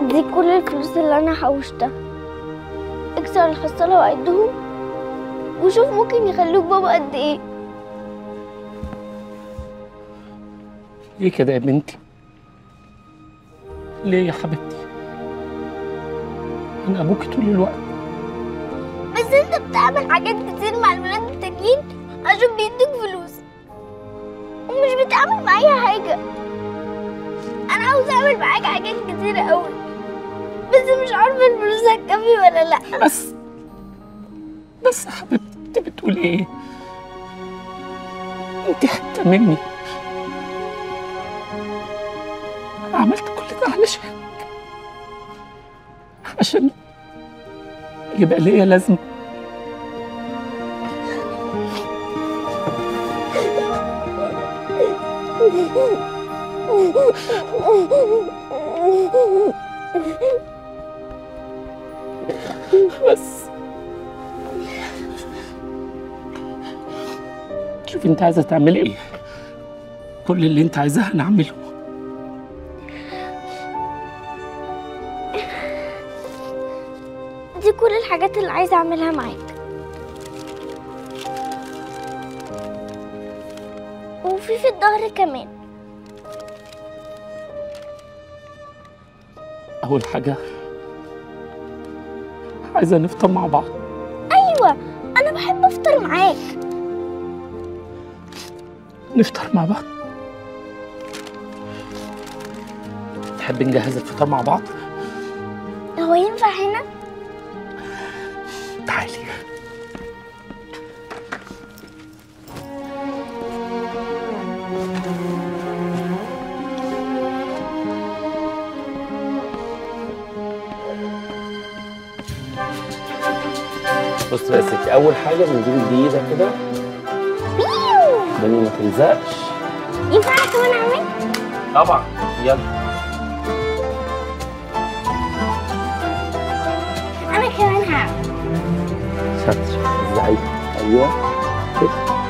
دي كل الفلوس اللي انا حوشتها اكسر الحصالة وعدهم وشوف ممكن يخلوك بابا قد ايه ليه كده يا بنتي ليه يا حبيبتي انا ابوكي طول الوقت بس انت بتعمل حاجات كتير مع الولاد التانيين عشان بيدوك فلوس ومش بتعمل معايا حاجة انا عاوز اعمل معاك حاجات كتير قوي بس مش عارفة الفلوس هتكفي ولا لا بس بس يا حبيبتي انت بتقولي ايه انت حته مني انا عملت كل ده علشان عشان يبقى ليا لازمه بس شوفي انت عايزه تعملي ايه كل اللي انت عايزاه هنعمله دي كل الحاجات اللي عايزة اعملها معاك وفي في الظهر كمان اول حاجه عايزه نفطر مع بعض ايوه انا بحب افطر معاك نفطر مع بعض تحب نجهز الفطار مع بعض هو ينفع هنا تعالي بص بقى يا ستي اول حاجه بنجيب الجديده كده بيو الدنيا ما تلزقش ينفع أنا كمان اعمل طبعا يلا انا كمان هعمل شاطر ازاي ايوه كده